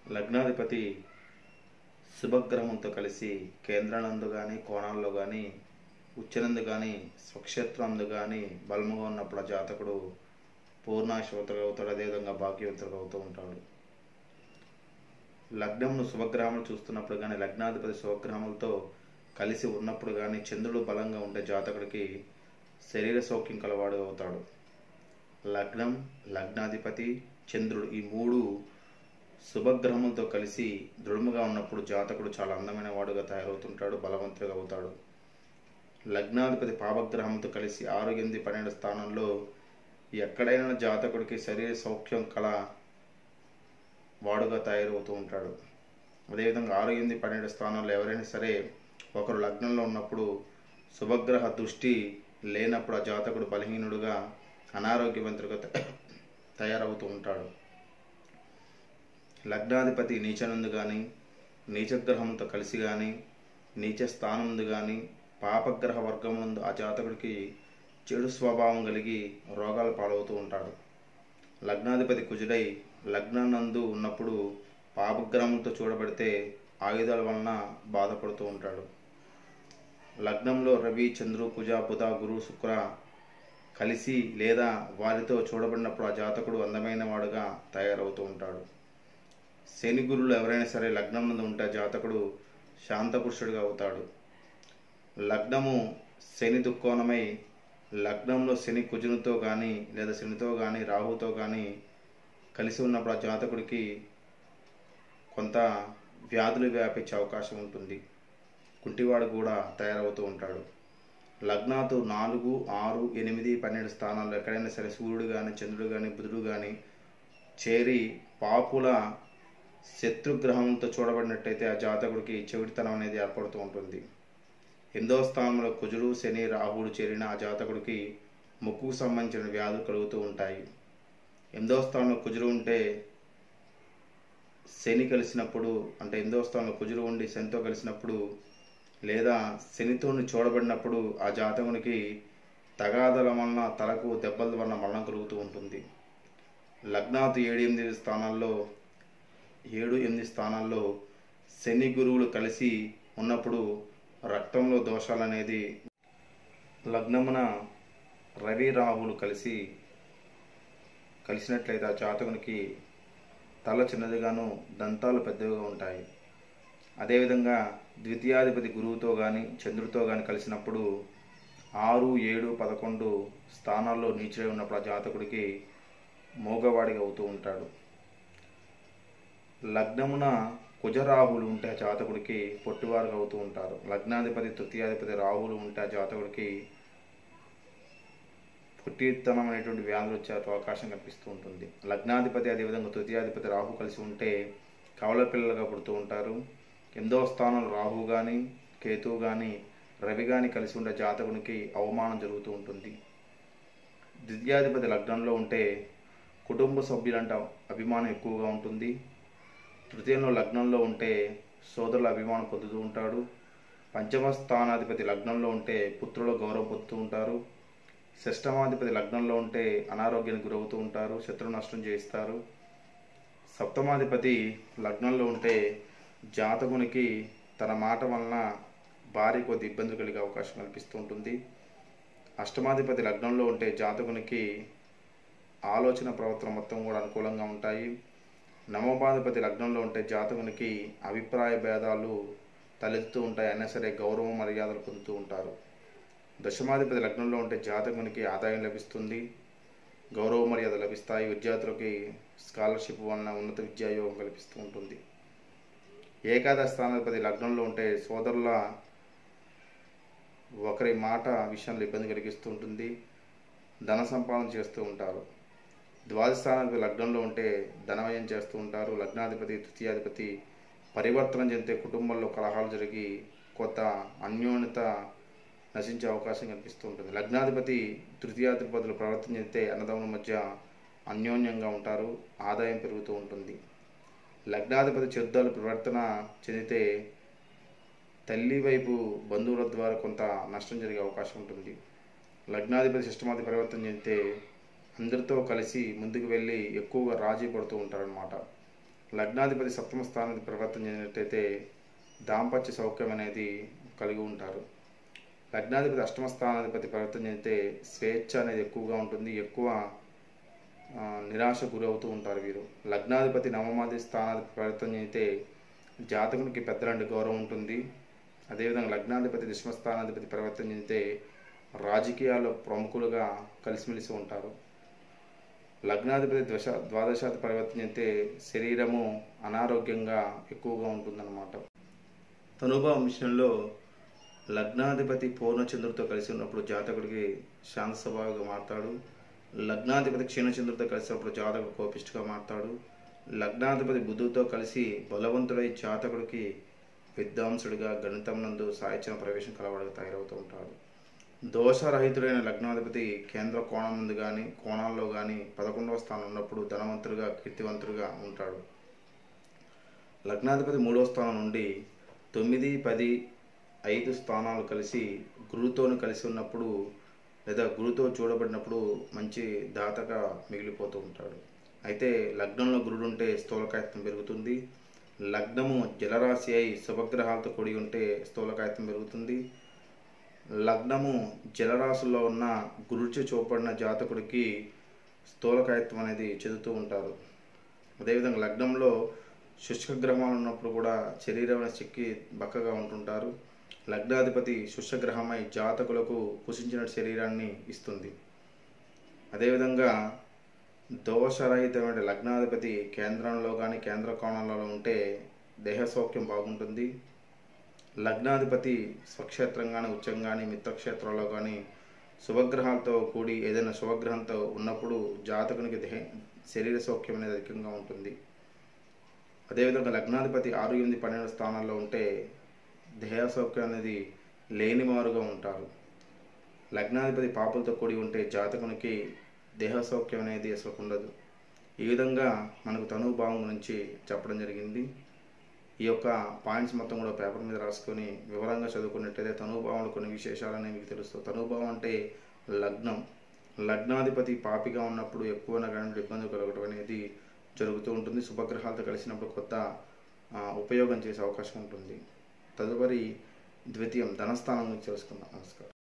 లగ్నాధిపతి శుభగ్రహంతో కలిసి కేంద్రానందు కానీ కోణాల్లో కానీ ఉచ్చనందు కానీ స్వక్షేత్రందు కానీ బలముగా ఉన్నప్పుడు ఆ జాతకుడు పూర్ణాశ్వతుడు అవుతాడు అదేవిధంగా భాగ్యవంతుడు అవుతూ ఉంటాడు లగ్నంను శుభగ్రహములు చూస్తున్నప్పుడు కానీ లగ్నాధిపతి శుభగ్రహములతో కలిసి ఉన్నప్పుడు కానీ చంద్రుడు బలంగా ఉంటే జాతకుడికి శరీర సౌఖ్యం కలవాడు అవుతాడు లగ్నం లగ్నాధిపతి చంద్రుడు ఈ మూడు శుభగ్రహములతో కలిసి దృఢముగా ఉన్నప్పుడు జాతకుడు చాలా అందమైన వాడుగా తయారవుతుంటాడు బలవంతుడిగా అవుతాడు లగ్నాధిపతి పాపగ్రహంతో కలిసి ఆరు ఎనిమిది పన్నెండు స్థానంలో ఎక్కడైనా జాతకుడికి శరీర సౌఖ్యం కల వాడుగా తయారవుతూ ఉంటాడు అదేవిధంగా ఆరు ఎనిమిది పన్నెండు స్థానాల్లో ఎవరైనా సరే ఒకరు లగ్నంలో ఉన్నప్పుడు శుభగ్రహ దృష్టి లేనప్పుడు ఆ జాతకుడు బలహీనుడుగా అనారోగ్యవంతుడిగా త- తయారవుతూ ఉంటాడు లగ్నాధిపతి నీచనందు కానీ నీచగ్రహంతో కలిసి కానీ నీచ స్థానందు కానీ పాపగ్రహ వర్గం నందు ఆ జాతకుడికి చెడు స్వభావం కలిగి రోగాలు పాలవుతూ ఉంటాడు లగ్నాధిపతి కుజుడై లగ్నానందు ఉన్నప్పుడు పాపగ్రహంతో చూడబడితే ఆయుధాల వలన బాధపడుతూ ఉంటాడు లగ్నంలో రవి చంద్రు కుజ బుధ గురు శుక్ర కలిసి లేదా వారితో చూడబడినప్పుడు ఆ జాతకుడు అందమైన వాడుగా తయారవుతూ ఉంటాడు శని గురులు ఎవరైనా సరే లగ్నం నందు ఉంటే ఆ జాతకుడు శాంతపురుషుడిగా అవుతాడు లగ్నము శని దుఃఖోణమై లగ్నంలో శని కుజునితో కానీ లేదా శనితో కానీ రాహుతో కానీ కలిసి ఉన్నప్పుడు ఆ జాతకుడికి కొంత వ్యాధులు వ్యాపించే అవకాశం ఉంటుంది కుంటివాడు కూడా తయారవుతూ ఉంటాడు లగ్నాతో నాలుగు ఆరు ఎనిమిది పన్నెండు స్థానాల్లో ఎక్కడైనా సరే సూర్యుడు కానీ చంద్రుడు కానీ బుధుడు కానీ చేరి పాపుల శత్రుగ్రహంతో చూడబడినట్టయితే ఆ జాతకుడికి చెవిటితనం అనేది ఏర్పడుతూ ఉంటుంది ఎనిమిదవ స్థానంలో కుజుడు శని రాహుడు చేరిన ఆ జాతకుడికి ముక్కుకు సంబంధించిన వ్యాధులు కలుగుతూ ఉంటాయి ఎనిమిదవ స్థానంలో కుజుడు ఉంటే శని కలిసినప్పుడు అంటే ఎనిమిదవ స్థానంలో కుజుడు ఉండి శనితో కలిసినప్పుడు లేదా శనితో చూడబడినప్పుడు ఆ జాతకునికి తగాదల వలన తలకు దెబ్బల వలన మరణం కలుగుతూ ఉంటుంది లగ్నాతు ఏడు ఎనిమిది స్థానాల్లో ఏడు ఎనిమిది స్థానాల్లో శని గురువులు కలిసి ఉన్నప్పుడు రక్తంలో దోషాలు అనేది లగ్నమున రవి రాహులు కలిసి కలిసినట్లయితే ఆ జాతకునికి తల చిన్నదిగాను దంతాలు పెద్దవిగా ఉంటాయి అదేవిధంగా ద్వితీయాధిపతి గురువుతో కానీ చంద్రుడితో కానీ కలిసినప్పుడు ఆరు ఏడు పదకొండు స్థానాల్లో నీచులై ఉన్నప్పుడు ఆ జాతకుడికి మోగవాడిగా అవుతూ ఉంటాడు లగ్నమున కుజరాహులు ఉంటే ఆ జాతకుడికి పొట్టివారుగా అవుతూ ఉంటారు లగ్నాధిపతి తృతీయాధిపతి రాహులు ఉంటే ఆ జాతకుడికి పుట్టితనం అనేటువంటి వ్యాధులు వచ్చే అవకాశం కనిపిస్తూ ఉంటుంది లగ్నాధిపతి అదేవిధంగా తృతీయాధిపతి రాహు కలిసి ఉంటే కవల పిల్లలుగా పుడుతూ ఉంటారు ఎనిమిదవ స్థానంలో రాహు కానీ కేతువు కానీ రవి కానీ కలిసి ఉండే జాతకునికి అవమానం జరుగుతూ ఉంటుంది ద్వితీయాధిపతి లగ్నంలో ఉంటే కుటుంబ సభ్యులంట అభిమానం ఎక్కువగా ఉంటుంది తృతీయంలో లగ్నంలో ఉంటే సోదరుల అభిమానం పొందుతూ ఉంటాడు పంచమ స్థానాధిపతి లగ్నంలో ఉంటే పుత్రుల గౌరవం పొందుతూ ఉంటారు షష్టమాధిపతి లగ్నంలో ఉంటే అనారోగ్యానికి గురవుతూ ఉంటారు శత్రు నష్టం చేయిస్తారు సప్తమాధిపతి లగ్నంలో ఉంటే జాతకునికి తన మాట వలన భార్య కొద్ది ఇబ్బందులు కలిగే అవకాశం కల్పిస్తూ ఉంటుంది అష్టమాధిపతి లగ్నంలో ఉంటే జాతకునికి ఆలోచన ప్రవర్తన మొత్తం కూడా అనుకూలంగా ఉంటాయి నవమాధిపతి లగ్నంలో ఉంటే జాతకునికి అభిప్రాయ భేదాలు తలెత్తుతూ ఉంటాయి అయినా సరే గౌరవం మర్యాదలు పొందుతూ ఉంటారు దశమాధిపతి లగ్నంలో ఉంటే జాతకునికి ఆదాయం లభిస్తుంది గౌరవ మర్యాద లభిస్తాయి విద్యార్థులకి స్కాలర్షిప్ వలన ఉన్నత విద్యాయోగం కల్పిస్తూ ఉంటుంది ఏకాదశ స్థానాధిపతి లగ్నంలో ఉంటే సోదరుల ఒకరి మాట విషయంలో ఇబ్బంది కలిగిస్తూ ఉంటుంది ధన సంపాదన చేస్తూ ఉంటారు ద్వాదశ స్థానాధిపతి లగ్నంలో ఉంటే ధనవ్యయం చేస్తూ ఉంటారు లగ్నాధిపతి తృతీయాధిపతి పరివర్తన చెందితే కుటుంబంలో కలహాలు జరిగి కొత్త అన్యోన్యత నశించే అవకాశం కనిపిస్తూ ఉంటుంది లగ్నాధిపతి తృతీయాధిపతులు ప్రవర్తన చెందితే అన్నదమ్ముల మధ్య అన్యోన్యంగా ఉంటారు ఆదాయం పెరుగుతూ ఉంటుంది లగ్నాధిపతి చెద్దాలు ప్రవర్తన చెందితే తల్లి వైపు బంధువుల ద్వారా కొంత నష్టం జరిగే అవకాశం ఉంటుంది లగ్నాధిపతి సిస్టమాది పరివర్తన చెందితే అందరితో కలిసి ముందుకు వెళ్ళి ఎక్కువగా రాజీ పడుతూ ఉంటారనమాట లగ్నాధిపతి సప్తమ స్థానానికి పరివర్తన చెందినట్టయితే దాంపత్య సౌఖ్యం అనేది కలిగి ఉంటారు లగ్నాధిపతి అష్టమ స్థానాధిపతి పరివర్తన చెందితే స్వేచ్ఛ అనేది ఎక్కువగా ఉంటుంది ఎక్కువ ఆ, నిరాశ గురవుతూ ఉంటారు వీరు లగ్నాధిపతి నవమాది స్థానాధిపతి పరివర్తన చెందితే జాతకునికి పెద్దలంటి గౌరవం ఉంటుంది అదేవిధంగా లగ్నాధిపతి దశమ స్థానాధిపతి పరివర్తన చెందితే రాజకీయాల్లో ప్రముఖులుగా కలిసిమెలిసి ఉంటారు లగ్నాధిపతి ద్వశ ద్వాదశాది పరివర్తన చెందితే శరీరము అనారోగ్యంగా ఎక్కువగా ఉంటుందన్నమాట తనుభావం విషయంలో లగ్నాధిపతి పూర్ణచంద్రుడితో కలిసి ఉన్నప్పుడు జాతకుడికి శాంత స్వభావిగా మారుతాడు లగ్నాధిపతి క్షీణచంద్రుడితో కలిసినప్పుడు జాతకుడు కోపిష్టిగా మారుతాడు లగ్నాధిపతి బుధుడితో కలిసి బలవంతుడై జాతకుడికి విద్వాంసుడిగా గణితం నందు సాహిత్యం ప్రవేశం కలవాడుగా తయారవుతూ ఉంటాడు దోషరహితుడైన లగ్నాధిపతి కేంద్ర కోణం నుండి కానీ కోణాల్లో కానీ పదకొండవ స్థానం ఉన్నప్పుడు ధనవంతుడిగా కీర్తివంతుడిగా ఉంటాడు లగ్నాధిపతి మూడవ స్థానం నుండి తొమ్మిది పది ఐదు స్థానాలు కలిసి గురువుతోని కలిసి ఉన్నప్పుడు లేదా గురువుతో చూడబడినప్పుడు మంచి దాతగా మిగిలిపోతూ ఉంటాడు అయితే లగ్నంలో గురుడు ఉంటే స్థూలకాయత్వం పెరుగుతుంది లగ్నము జలరాశి అయి శుభగ్రహాలతో కూడి ఉంటే స్థూలకాయత్వం పెరుగుతుంది లగ్నము జలరాశుల్లో ఉన్న గురుచు చూపబడిన జాతకుడికి స్థూలకాయత్వం అనేది చెందుతూ ఉంటారు అదేవిధంగా లగ్నంలో శుష్క గ్రహాలు ఉన్నప్పుడు కూడా శరీరం చిక్కి బక్కగా ఉంటుంటారు లగ్నాధిపతి శుష్కగ్రహమై జాతకులకు కుసించిన శరీరాన్ని ఇస్తుంది అదేవిధంగా దోషరహితమైన లగ్నాధిపతి కేంద్రంలో కానీ కేంద్ర కోణాలలో ఉంటే దేహ సౌఖ్యం బాగుంటుంది లగ్నాధిపతి స్వక్షేత్రం కానీ ఉచ్చం కానీ మిత్రక్షేత్రంలో కానీ శుభగ్రహాలతో కూడి ఏదైనా శుభగ్రహంతో ఉన్నప్పుడు జాతకునికి దేహ శరీర సౌఖ్యం అనేది అధికంగా ఉంటుంది అదేవిధంగా లగ్నాధిపతి ఆరు ఎనిమిది పన్నెండు స్థానాల్లో ఉంటే దేహ సౌఖ్యం అనేది లేనివారుగా ఉంటారు లగ్నాధిపతి పాపులతో కూడి ఉంటే జాతకునికి దేహ సౌఖ్యం అనేది అసలు ఉండదు ఈ విధంగా మనకు తనువు భావం గురించి చెప్పడం జరిగింది ఈ యొక్క పాయింట్స్ మొత్తం కూడా పేపర్ మీద రాసుకొని వివరంగా చదువుకున్నట్టయితే తనుభావంలో కొన్ని విశేషాలని మీకు తెలుస్తాయి తనుభావం అంటే లగ్నం లగ్నాధిపతి పాపిగా ఉన్నప్పుడు ఎక్కువ నగరంలో ఇబ్బంది కలగడం అనేది జరుగుతూ ఉంటుంది శుభగ్రహాలతో కలిసినప్పుడు కొత్త ఆ, ఉపయోగం చేసే అవకాశం ఉంటుంది తదుపరి ద్వితీయం ధనస్థానం గురించి తెలుసుకుందాం నమస్కారం